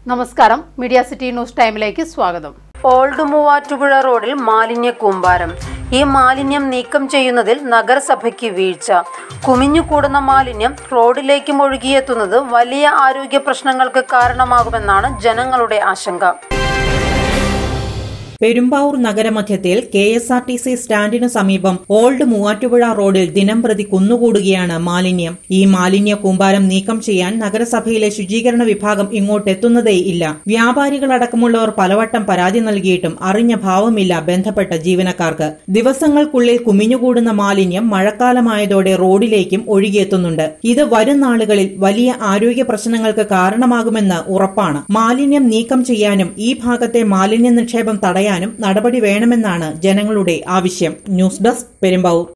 നമസ്കാരം media city news ടൈമിലേക്ക് സ്വാഗതം ഓൾഡ് മൂവാറ്റുപുഴ റോഡിൽ മാലിന്യ കൂമ്പാരം ഈ മാലിന്യം നീക്കം ചെയ്യുന്നതിൽ നഗരസഭയ്ക്ക് വീഴ്ച കുമിഞ്ഞുകൂടുന്ന മാലിന്യം റോഡിലേക്കും ഒഴുകിയെത്തുന്നത് വലിയ ആരോഗ്യ പ്രശ്നങ്ങൾക്ക് കാരണമാകുമെന്നാണ് ജനങ്ങളുടെ ആശങ്ക പെരുമ്പാവൂർ നഗരമധ്യത്തിൽ K S R T C സ്റ്റാൻഡിനു സമീപം ഓൾഡ് മൂവാറ്റുപുഴ റോഡിൽ ദിനംപ്രതി കുന്നുകൂടുകയാണ് മാലിന്യം ഈ മാലിന്യ കൂമ്പാരം നീക്കം ചെയ്യാൻ നഗരസഭയിലെ ശുചീകരണ വിഭാഗം ഇങ്ങോട്ടെത്തുന്നതേയില്ല വ്യാപാരികളടക്കമുള്ളവർ പലവട്ടം പരാതി നൽകിയിട്ടും അറിഞ്ഞ ഭാവമില്ല ബന്ധപ്പെട്ട ജീവനക്കാർക്ക് ദിവസങ്ങൾക്കുള്ളിൽ കുമിഞ്ഞുകൂടുന്ന മാലിന്യം മഴക്കാലമായതോടെ റോഡിലേക്കും ഒഴുകിയെത്തുന്നുണ്ട് ഇത് വരും നാളുകളിൽ വലിയ ആരോഗ്യ പ്രശ്നങ്ങൾക്ക് കാരണമാകുമെന്ന് ഉറപ്പാണ് മാലിന്യം നീക്കം ചെയ്യാനും ഈ ഭാഗത്തെ മാലിന്യ നിക്ഷേപം തടയാനും നടപടി വേണമെന്നാണ് ജനങ്ങളുടെ ആവശ്യം ന്യൂസ് ഡെസ്ക് പെരുമ്പാവൂർ